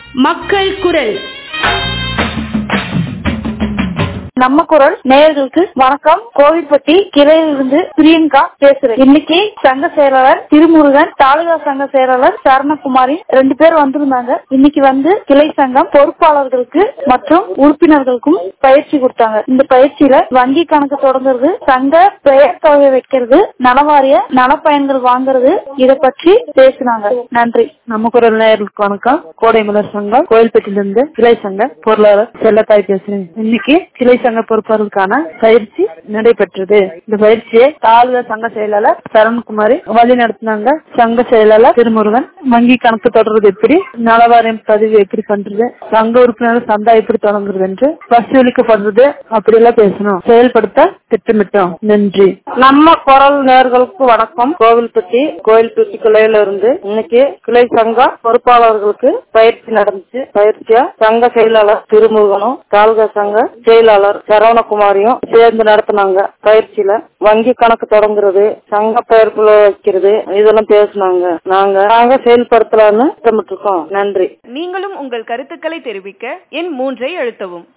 மக்கள் குரல் நம்ம குரல் நேயர்களுக்கு வணக்கம் கோவில்பட்டி கிளையிலிருந்து பிரியங்கா பேசுறேன் இன்னைக்கு சங்க செயலாளர் திருமுருகன் தாலுகா சங்க செயலாளர் சரணகுமாரி ரெண்டு பேர் வந்திருந்தாங்க இன்னைக்கு வந்து கிளை சங்கம் பொறுப்பாளர்களுக்கு மற்றும் உறுப்பினர்களுக்கும் பயிற்சி கொடுத்தாங்க இந்த பயிற்சியில வங்கி கணக்கு தொடங்குறது சங்க பெயர் தொகை வைக்கிறது நலவாரிய நலப்பயன்கள் வாங்குறது இத பற்றி பேசினாங்க நன்றி நம்ம குரல் நேயர்களுக்கு வணக்கம் கோடை மலர் சங்கம் கோயில்பட்டியிலிருந்து கிளை சங்க பொருளாளர் செல்லத்தாய் பேசுறேன் இன்னைக்கு கிளை சங்க பொறுப்பாளருக்கான பயிற்சி நடைபெற்றது இந்த பயிற்சியை தாலுகா சங்க செயலாளர் சரண்குமாரி வழி நடத்தினாங்க சங்க செயலாளர் திருமுருகன் வங்கி கணக்கு தொடர்றது எப்படி நலவாரியம் பதிவு எப்படி பண்றது சங்க உறுப்பினர் சந்தா எப்படி தொடங்குறது என்று வசூலிக்கப்படுறது அப்படி எல்லாம் பேசணும் செயல்படுத்த திட்டமிட்டோம் நன்றி நம்ம குரல் நேர்களுக்கு வணக்கம் கோவில்பட்டி கோவில்பட்டி கிளையில இருந்து இன்னைக்கு கிளை சங்க பொறுப்பாளர்களுக்கு பயிற்சி நடந்துச்சு பயிற்சியா சங்க செயலாளர் திருமுருகனும் தாலுகா சங்க செயலாளர் சரவணகுமாரியும் சேர்ந்து நடத்தினாங்க பயிற்சியில வங்கி கணக்கு தொடங்குறது சங்க பெயர்க்குள்ள வைக்கிறது இதெல்லாம் பேசினாங்க நாங்க நாங்க செயல்படுத்தலாம்னு திட்டமிட்டு இருக்கோம் நன்றி நீங்களும் உங்கள் கருத்துக்களை தெரிவிக்க எண் மூன்றை அழுத்தவும்